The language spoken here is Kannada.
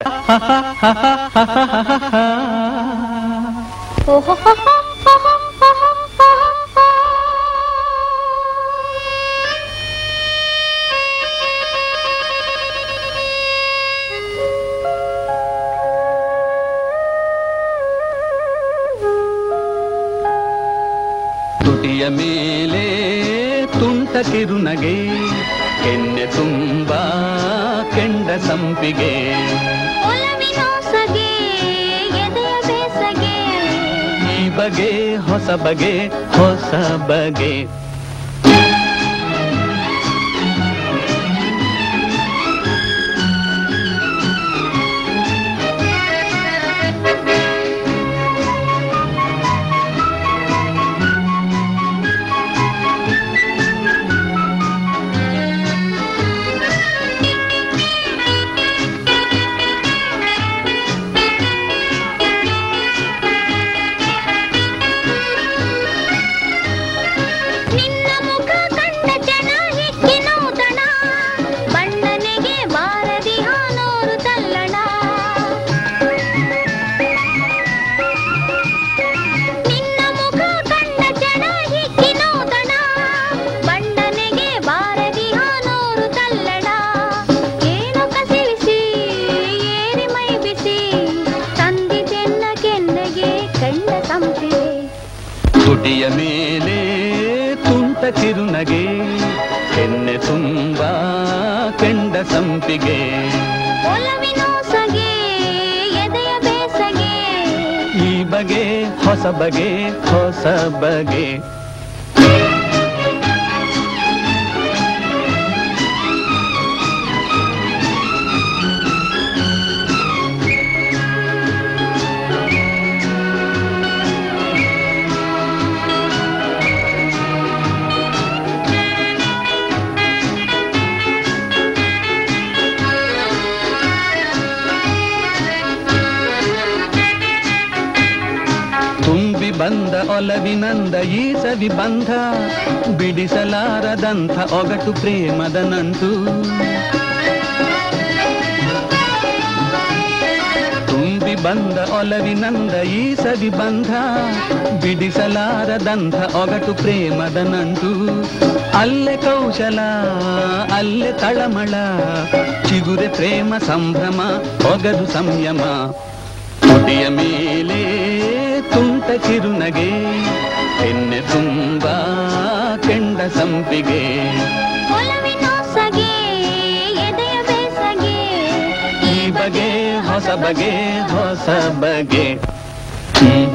ತುಟಿಯ ಮೇಲೆ ತುಂಟ ಕಿರುನಗೆ ಕೆನ್ನೆ ತುಂಬ ಕೆಂಡ ಸಂಪಿಗೆ ಒಲವಿನೊಸಗೆ ಎದೆಯ ಬೇಸಗೆ ಈ ಬಗೆ ಹೊಸ ಬಗೆ ಹೊಸ ಬಗೆ ನಿನ್ನ ಮುಖ ಕಂಡ ಜನ ಹಿಕ್ಕಿನೂತಣ ಬಣ್ಣನೆಗೆ ಬಾರದಿ ಹಾನೂರು ತಲ್ಲಣ ನಿನ್ನ ಮುಖ ಕಂಡ ಜನ ಹಿಕ್ಕಿನೂತಣ ಬಣ್ಣನೆಗೆ ಬಾರದಿ ಹಾನೂರು ತಲ್ಲಣ ಏನು ಕಸಿವಿಸಿ ಏರಿ ಮೈ ಬಿಸಿ ತಂದಿತೆನ್ನ ಕೆನ್ನೆಗೆ ಕಂಡ ಸಂಪಿಗೆ ತುಟಿಯ ಮೇಲೆ ತುಂಟ ಕಿರುನಗೆ ಕೆನ್ನೆ ತುಂಬ ಕೆಂಡ ಸಂಪಿಗೆ ಒಲವಿನೊಸಗೆ ಎದೆಯ ಬೇಸಗೆ ಈ ಬಗೆ ಹೊಸ ಬಗೆ ಹೊಸ ಬಗೆ ತುಂಬಿ ಬಂದ ಒಲವಿನಂದ ಈ ಸವಿ ಬಂಧ ಬಿಡಿಸಲಾರದಂಥ ಒಗಟು ಪ್ರೇಮದ ನಂಟು ತುಂಬಿ ಬಂದ ಒಲವಿನಂದ ಈ ಸವಿ ಬಂಧ ಬಿಡಿಸಲಾರದಂಥ ಒಗಟು ಪ್ರೇಮದ ನಂಟು ಅಲ್ಲೆ ಕೌಶಲ ಅಲ್ಲೆ ತಳಮಳ ಚಿಗುರೆ ಪ್ರೇಮ ಸಂಭ್ರಮ ಒಗದು ಸಂಯಮ ತುಟಿಯ ಮೇಲೆ ತುಂಟ ಕಿರುನಗೆ ಎಣ್ಣೆ ತುಂಬ ಕೆಂಡ ಸಂಪಿಗೆ ಒಲವಿನೊಸಗೆ ಎದೆಯ ಬೇಸಗೆ ಈ ಬಗೆ ಹೊಸ ಬಗೆ ಹೊಸ ಬಗೆ ಹ್ಮ್